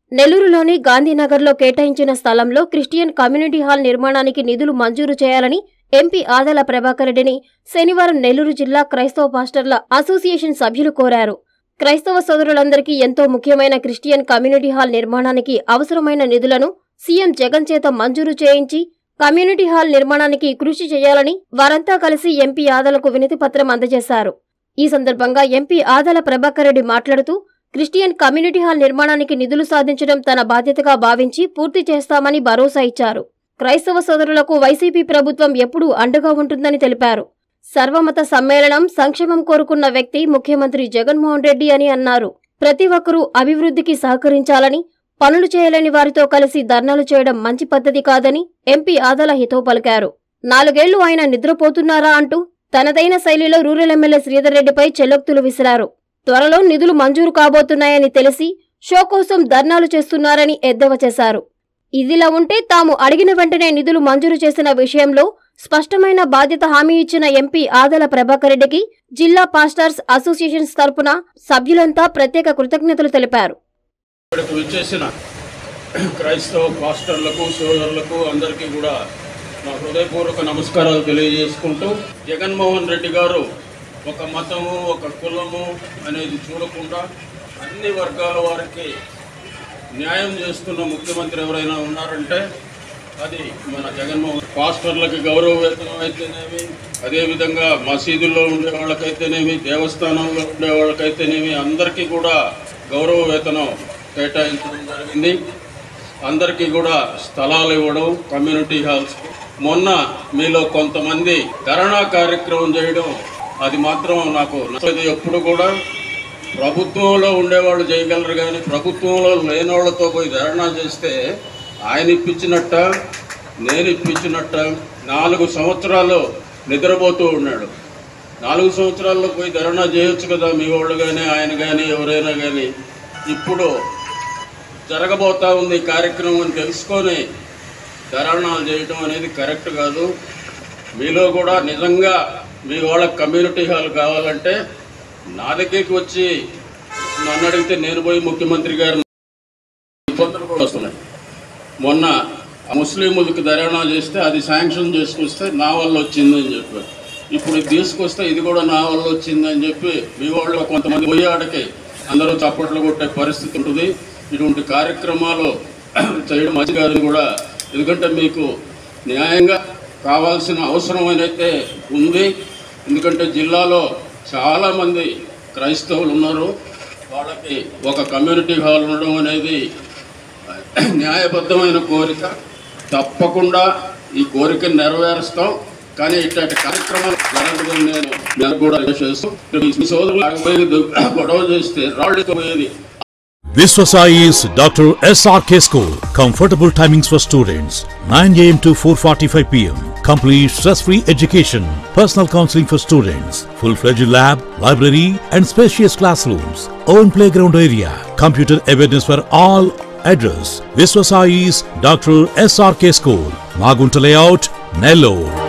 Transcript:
నెల్లూరులోని గాంధీనగర్లో కేటాయించిన స్థలంలో క్రిస్టియన్ కమ్యూనిటీ హాల్ నిర్మాణానికి నిధులు మంజూరు చేయాలని ఎంపీ ఆదాల ప్రభాకర్ రెడ్డిని శనివారం నెల్లూరు జిల్లా క్రైస్తవ పాస్టర్ల అసోసియేషన్ సభ్యులు కోరారు క్రైస్తవ సోదరులందరికీ ఎంతో ముఖ్యమైన క్రిస్టియన్ కమ్యూనిటీ హాల్ నిర్మాణానికి అవసరమైన నిధులను సీఎం జగన్ చేత మంజూరు చేయించి కమ్యూనిటీ హాల్ నిర్మాణానికి కృషి చేయాలని వారంతా కలిసి ఎంపీ ఆదాలకు వినతి పత్రం అందజేశారు ఈ సందర్భంగా ఎంపీ ఆదాల ప్రభాకర్ రెడ్డి మాట్లాడుతూ క్రిస్టియన్ కమ్యూనిటీ హాల్ నిర్మాణానికి నిధులు సాధించడం తన బాధ్యతగా భావించి పూర్తి చేస్తామని భరోసా ఇచ్చారు క్రైస్తవ సోదరులకు వైసీపీ ప్రభుత్వం ఎప్పుడూ అండగా ఉంటుందని తెలిపారు సర్వమత సమ్మేళనం సంక్షేమం కోరుకున్న వ్యక్తి ముఖ్యమంత్రి జగన్మోహన్ రెడ్డి అని అన్నారు ప్రతి ఒక్కరూ అభివృద్ధికి సహకరించాలని పనులు చేయలేని వారితో కలిసి ధర్నాలు చేయడం మంచి పద్ధతి కాదని ఎంపీ ఆదల హితవు పలికారు నాలుగేళ్లు ఆయన నిద్రపోతున్నారా అంటూ తనదైన శైలిలో రూరల్ ఎమ్మెల్యే శ్రీధర్ రెడ్డిపై చెల్లొక్తులు విసిరారు త్వరలో నిధులు మంజూరు కాబోతున్నాయని తెలిసి షో కోసం ధర్నాలు చేస్తున్నారని ఎద్దేవా చేశారు ఇదిలా ఉంటే తాము అడిగిన వెంటనే నిధులు మంజూరు చేసిన విషయంలో స్పష్టమైన బాధ్యత హామీ ఇచ్చిన ఎంపీ ఆదల ప్రభాకర్ రెడ్డికి జిల్లా పాస్టర్స్ అసోసియేషన్స్ తరపున సభ్యులంతా ప్రత్యేక కృతజ్ఞతలు తెలిపారు ఇక్కడికి విచ్చేసిన క్రైస్తవ పాస్టర్లకు సోదరులకు అందరికీ కూడా నా హృదయపూర్వక నమస్కారాలు తెలియజేసుకుంటూ జగన్మోహన్ రెడ్డి గారు ఒక మతము ఒక కులము అనేది చూడకుండా అన్ని వర్గాల వారికి న్యాయం చేస్తున్న ముఖ్యమంత్రి ఎవరైనా ఉన్నారంటే అది మన జగన్మోహన్ పాస్టర్లకు గౌరవ వేతనం అయితేనేమి అదేవిధంగా మసీదుల్లో ఉండే వాళ్ళకైతేనేమి దేవస్థానంలో ఉండే వాళ్ళకైతేనేమి అందరికీ కూడా గౌరవ వేతనం కేటాయించడం జరిగింది అందరికీ కూడా స్థలాలు ఇవ్వడం కమ్యూనిటీ హాల్స్ మొన్న మీలో కొంతమంది ధరణా కార్యక్రమం చేయడం అది మాత్రం నాకు నచ్చలేదు ఎప్పుడు కూడా ప్రభుత్వంలో ఉండేవాళ్ళు చేయగలరు కానీ ప్రభుత్వంలో లేనోళ్ళతో పోయి ధర్నా చేస్తే ఆయన ఇప్పించినట్ట నేను ఇప్పించినట్ట నాలుగు సంవత్సరాలు నిద్రపోతూ ఉన్నాడు నాలుగు సంవత్సరాల్లో పోయి ధర్నా చేయొచ్చు కదా మీ వాళ్ళు కానీ ఆయన కానీ ఎవరైనా కానీ ఇప్పుడు జరగబోతా ఉంది ఈ కార్యక్రమం అని తెలుసుకొని ధర్నాలు చేయటం అనేది కరెక్ట్ కాదు మీలో కూడా నిజంగా మీ వాళ్ళకి కమ్యూనిటీ హాల్ కావాలంటే నా దగ్గరికి వచ్చి నన్ను అడిగితే నేను పోయి ముఖ్యమంత్రి గారు ఇబ్బందులు కూడా వస్తున్నాయి మొన్న ముస్లింలకు ధర్నా చేస్తే అది శాంక్షన్ చేసుకొస్తే నా వల్ల వచ్చిందని చెప్పారు ఇప్పుడు ఇది తీసుకొస్తే ఇది కూడా నా వల్ల వచ్చిందని చెప్పి మీ వాళ్ళు కొంతమంది పోయాడకి అందరూ చప్పట్లు కొట్టే పరిస్థితి ఉంటుంది ఇటువంటి కార్యక్రమాలు చేయడం మంచి కాదని కూడా ఎందుకంటే మీకు న్యాయంగా కావాల్సిన అవసరం అయితే ఉంది ఎందుకంటే జిల్లాలో చాలామంది క్రైస్తవులు ఉన్నారు వాళ్ళకి ఒక కమ్యూనిటీ హాల్ ఉండడం అనేది న్యాయబద్ధమైన కోరిక తప్పకుండా ఈ కోరికను నెరవేరుస్తాం కానీ ఇట్లాంటి కార్యక్రమాలు జరగదని నేను నేను కూడా చేస్తూ మీ సోదరులు ఆగిపోయేది గొడవ చేస్తే రాళ్ళు పోయేది Viswasai is Dr. SRK School. Comfortable timings for students 9 am to 4:45 pm. Complete stress-free education, personal counseling for students, full-fledged lab, library, and spacious classrooms. Own playground area, computer awareness for all. Address: Viswasai's Dr. SRK School, Magunta Layout, Nellore.